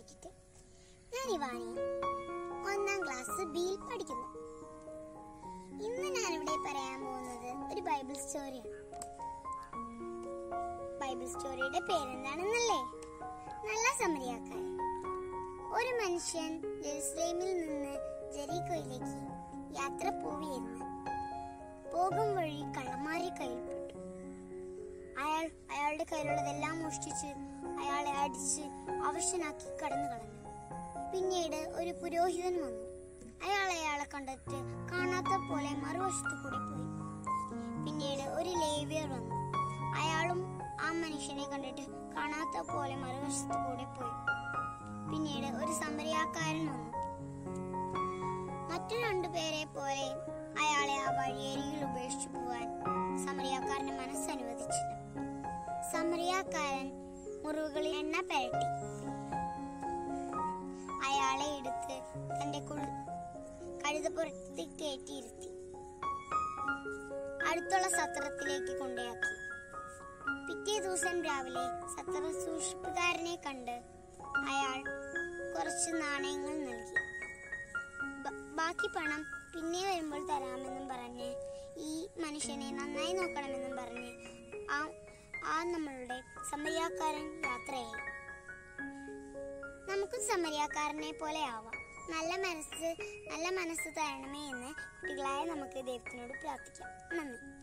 സംസാരിക്കട്ടെ ഞാൻ ഇവാനി ഒന്നാം ക്ലാസ് ബിയിൽ പഠിക്കുന്നു ഇന്ന് ഞാൻ ഇവിടെ പറയാൻ പോകുന്നത് ഒരു ബൈബിൾ സ്റ്റോറിയാണ് ബൈബിൾ സ്റ്റോറിയുടെ പേരെന്താണെന്നല്ലേ നല്ല സമരിയാക്കാരൻ ഒരു മനുഷ്യൻ ജെറുസലേമിൽ നിന്ന് ജെറീക്കോയിലേക്ക് യാത്ര പോവുകയായിരുന്നു പോകും വഴി കള്ളന്മാരെ കയ്യിൽപ്പെട്ടു അയാൾ അയാളുടെ കയ്യിലുള്ളതെല്ലാം മോഷ്ടിച്ച് അയാളെ അടിച്ച് അവശനാക്കി കടന്നു കളഞ്ഞു പിന്നീട് ഒരു പുരോഹിതൻ വന്നു അയാൾ അയാളെ കണ്ടിട്ട് കാണാത്ത പോലെ മറുവശത്ത് കൂടി പോയി പിന്നീട് ഒരു ലേവ്യർ വന്നു അയാളും ആ മനുഷ്യനെ കണ്ടിട്ട് കാണാത്ത പോലെ മറുവശത്ത് കൂടി പോയി പിന്നീട് ഒരു സമരിയാക്കാരൻ വന്നു മറ്റു രണ്ടുപേരെ പോലെ അയാളെ ആ വഴിയരികിൽ ഉപേക്ഷിച്ചു പോവാൻ സമറിയാക്കാരന്റെ മനസ്സ് അനുവദിച്ചില്ല സമറിയാക്കാരൻ മുറിവുകളിൽ എണ്ണ പെരട്ടി അയാളെ എടുത്ത് തന്റെ കുഴു- കഴുതപ്പുറത്ത് കയറ്റിയിരുത്തി അടുത്തുള്ള സത്രത്തിലേക്ക് കൊണ്ടുപോയാക്കി പിറ്റേ ദിവസം രാവിലെ സത്ര സൂക്ഷിപ്പുകാരനെ കണ്ട് അയാൾ കുറച്ച് നാണയങ്ങൾ നൽകി ബ- ബാക്കി പണം പിന്നെ വരുമ്പോൾ തരാമെന്നും പറഞ്ഞ് ഈ മനുഷ്യനെ നന്നായി നോക്കണമെന്നും പറഞ്ഞ് ആ ആ നമ്മളുടെ സമരിയാക്കാരൻ യാത്രയായി നമുക്കും സമരിയാക്കാരനെ പോലെ ആവാം നല്ല മനസ്സ് നല്ല മനസ്സ് തരണമേ എന്ന് കുട്ടികളായ നമുക്ക് ദൈവത്തിനോട് പ്രാർത്ഥിക്കാം നന്ദി